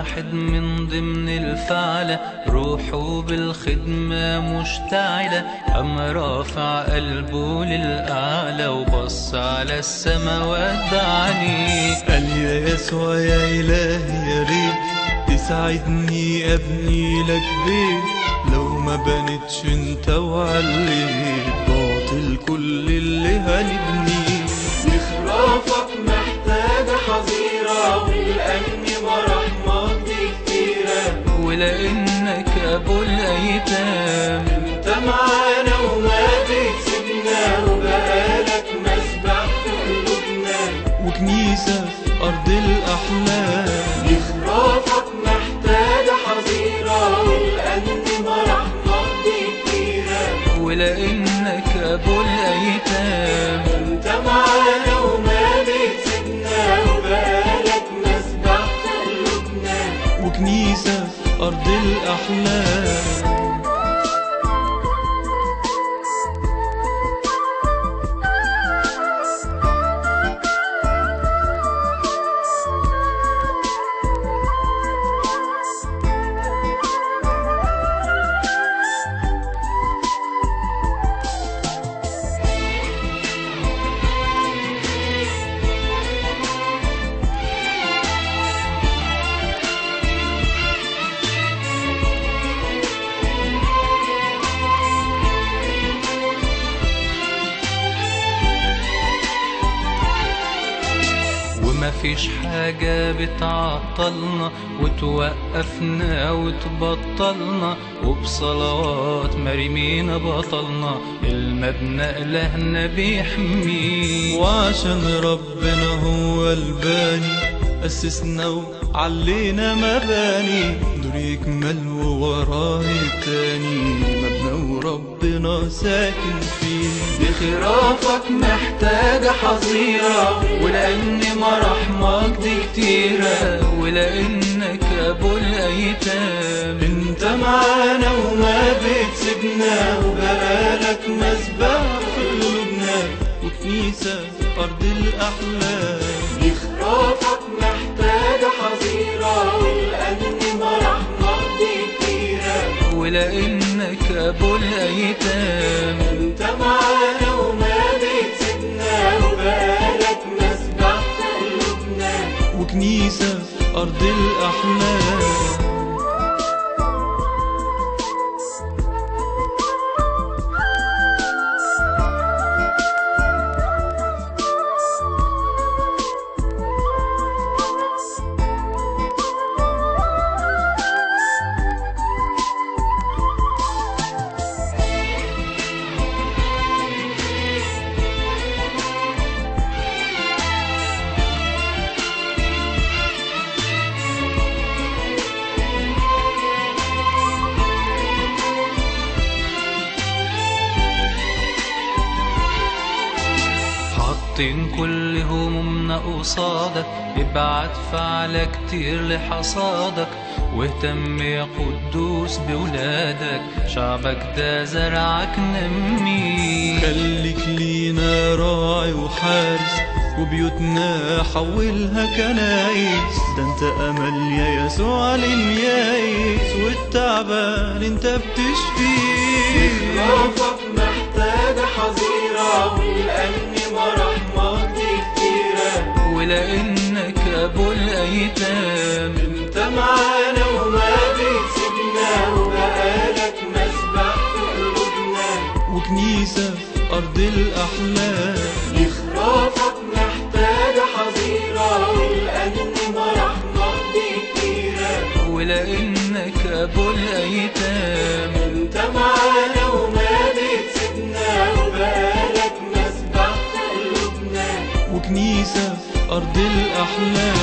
واحد من ضمن الفعلة روحه بالخدمة مشتعلة قام رافع قلبه للأعلى وبص على السماوات بعينيه قال يا يسوع يا إلهي يا ريت تساعدني أبني لك بيت لو ما بنتش انت وعليت باطل كل اللي هنبنيه إخرافك محتاجة حظيرة والأمن مرحمات دي كتيرة ولأنك أبو الأيتام انت معانا وما بتسيبنا وبقالك مسبح في قلوبنا وكنيسة في أرض الأحلام إخرافك محتاجة حظيرة والأمن مرحمات دي كتيرة ولأنك أبو الأيتام انت معانا وما بتسيبنا وبقالك مسبح في قلوبنا وكنيسة في أرض الأحلام وما فيش حاجة بتعطلنا وتوقفنا وتبطلنا وبصلوات مريمين بطلنا المبنى إلهنا بيحميه وعشان ربنا هو الباني أسسنا وعلينا مباني دور يكمل ووراه التاني مبنى وربنا ساكن فيه بخرافك محتاجة حظيرة ولأن مراحمك دي كتيرة ولأنك أبو الأيتام انت معانا وما بتسيبنا وبقالك مسبح في قلوبنا وكنيسة في أرض الأحلام إخرافك محتاجة حظيرة والأمن مرحمات دي كتيرة ولأنك أبو الأيتام انت معانا وما بتسيبنا وبقالك مسبح في قلوبنا وكنيسة في أرض الأحلام حاطين كل همومنا قصادك ابعت فعل كتير لحصادك واهتم يا قدوس بولادك شعبك ده زرعك نميه خليك لينا راعي وحارس وبيوتنا حولها كنايس ده انت امل يا يسوع لليايس والتعبان انت بتشفيه إخرافك محتاجة حظيرة والأمن مرحمات دي كتيرة ولأنك أبو الأيتام انت معانا وما بتسيبنا وبقالك مسبح في قلوبنا وكنيسة في أرض الأحلام إخرافك محتاجة حظيرة والأمن مرحمات دي كتيرة ولأنك أبو الأيتام انت معانا وما بتسيبنا وبقالك مسبح في قلوبنا وكنيسة في أرض الأحلام